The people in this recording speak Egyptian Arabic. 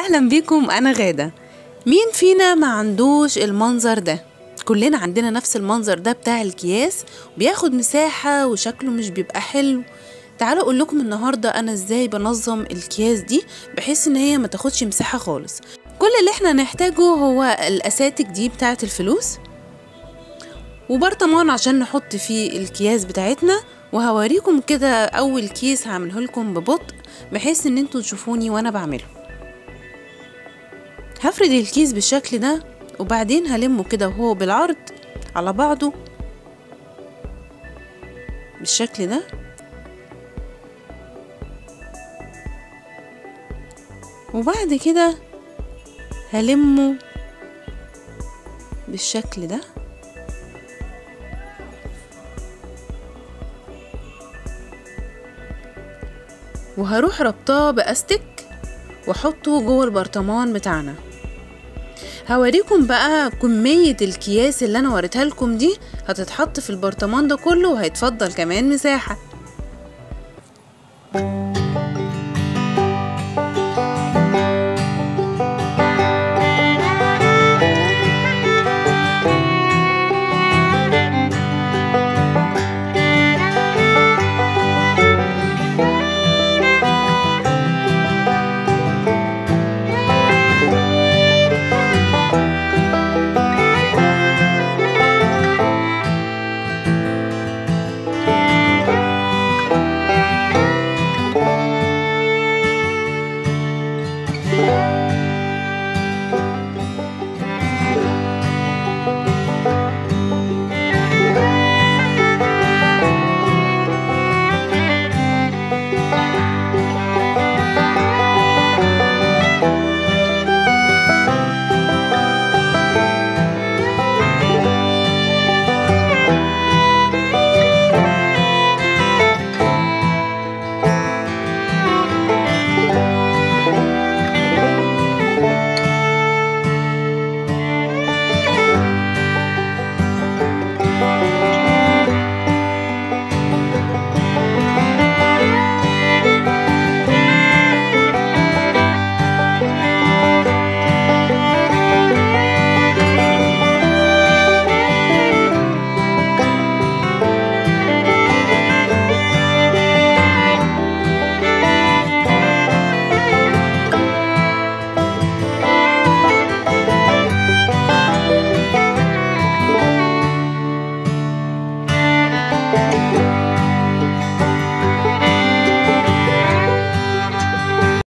اهلا بيكم انا غادة مين فينا ما عندوش المنظر ده كلنا عندنا نفس المنظر ده بتاع الكياس بياخد مساحة وشكله مش بيبقى حلو تعالوا اقول لكم النهارده انا ازاي بنظم الكياس دي بحيث ان هي ما تاخدش مساحة خالص كل اللي احنا نحتاجه هو الاساتك دي بتاعة الفلوس وبرطمان عشان نحط فيه الكياس بتاعتنا وهوريكم كده اول كيس هعمله لكم ببطء بحيث ان انتوا تشوفوني وانا بعمله هفرد الكيس بالشكل ده وبعدين هلمه كده وهو بالعرض على بعضه بالشكل ده وبعد كده هلمه بالشكل ده وهروح ربطاه باستك واحطه جوه البرطمان بتاعنا هوريكم بقى كمية الكياس اللي انا وريتها لكم دي هتتحط في البرطمان ده كله وهيتفضل كمان مساحة